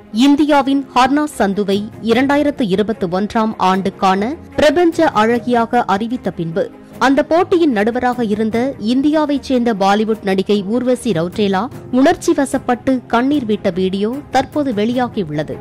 இந்தியாவின் ஹர்னா சந்துவை இரண்டாயிரத்து இருபத்தி ஒன்றாம் ஆண்டுக்கான பிரபஞ்ச அழகியாக அறிவித்த பின்பு அந்த போட்டியின் நடுவராக இருந்த இந்தியாவைச் சேர்ந்த பாலிவுட் நடிகை ஊர்வசி ரவுட்டேலா உணர்ச்சி வசப்பட்டு கண்ணீர் விட்ட வீடியோ தற்போது வெளியாகியுள்ளது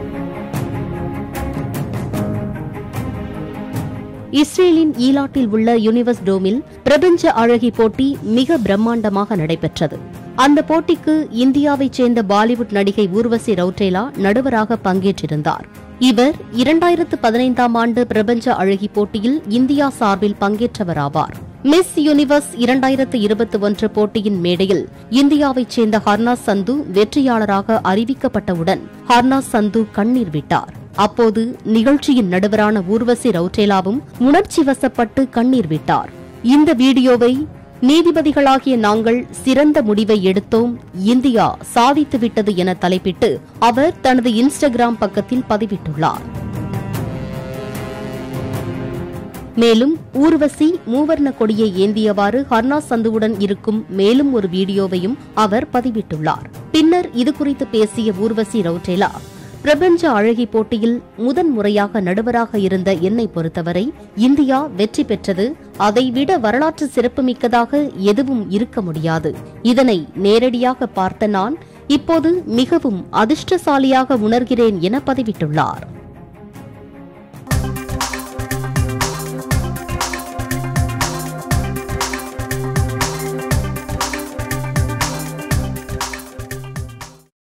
இஸ்ரேலின் ஈலாட்டில் உள்ள யூனிவர்ஸ் டோமில் பிரபஞ்ச அழகி போட்டி மிக பிரம்மாண்டமாக நடைபெற்றது அந்த போட்டிக்கு இந்தியாவைச் சேர்ந்த பாலிவுட் நடிகை ஊர்வசி ரவுட்டேலா நடுவராக பங்கேற்றிருந்தார் இவர் இரண்டாயிரத்து பதினைந்தாம் ஆண்டு பிரபஞ்ச அழகி போட்டியில் இந்தியா சார்பில் பங்கேற்றவராவார் மிஸ் யூனிவர்ஸ் இரண்டாயிரத்து இருபத்தி ஒன்று போட்டியின் மேடையில் இந்தியாவைச் சேர்ந்த ஹர்னாஸ் சந்து வெற்றியாளராக அறிவிக்கப்பட்டவுடன் ஹர்னாஸ் சந்து கண்ணீர் விட்டார் அப்போது நிகழ்ச்சியின் நடுவரான ஊர்வசி ரவுட்டேலாவும் உணர்ச்சி வசப்பட்டு கண்ணீர் விட்டார் இந்த வீடியோவை நீதிபதிகளாகிய நாங்கள் சிறந்த முடிவை எடுத்தோம் இந்தியா சாதித்துவிட்டது என தலைப்பிட்டு அவர் தனது இன்ஸ்டாகிராம் பக்கத்தில் பதிவிட்டுள்ளார் மேலும் ஊர்வசி மூவர்ண கொடியை ஏந்தியவாறு ஹர்னா சந்துவுடன் இருக்கும் மேலும் ஒரு வீடியோவையும் அவர் பதிவிட்டுள்ளார் பின்னர் இதுகுறித்து பேசிய ஊர்வசி ரவுட்டேலா பிரபஞ்ச அழகி போட்டியில் முதன் முறையாக நடுவராக இருந்த என்னை பொறுத்தவரை இந்தியா வெற்றி பெற்றது அதைவிட வரலாற்று சிறப்புமிக்கதாக எதுவும் இருக்க முடியாது இதனை நேரடியாக பார்த்த நான் இப்போது மிகவும் அதிர்ஷ்டசாலியாக உணர்கிறேன் என பதிவிட்டுள்ளார்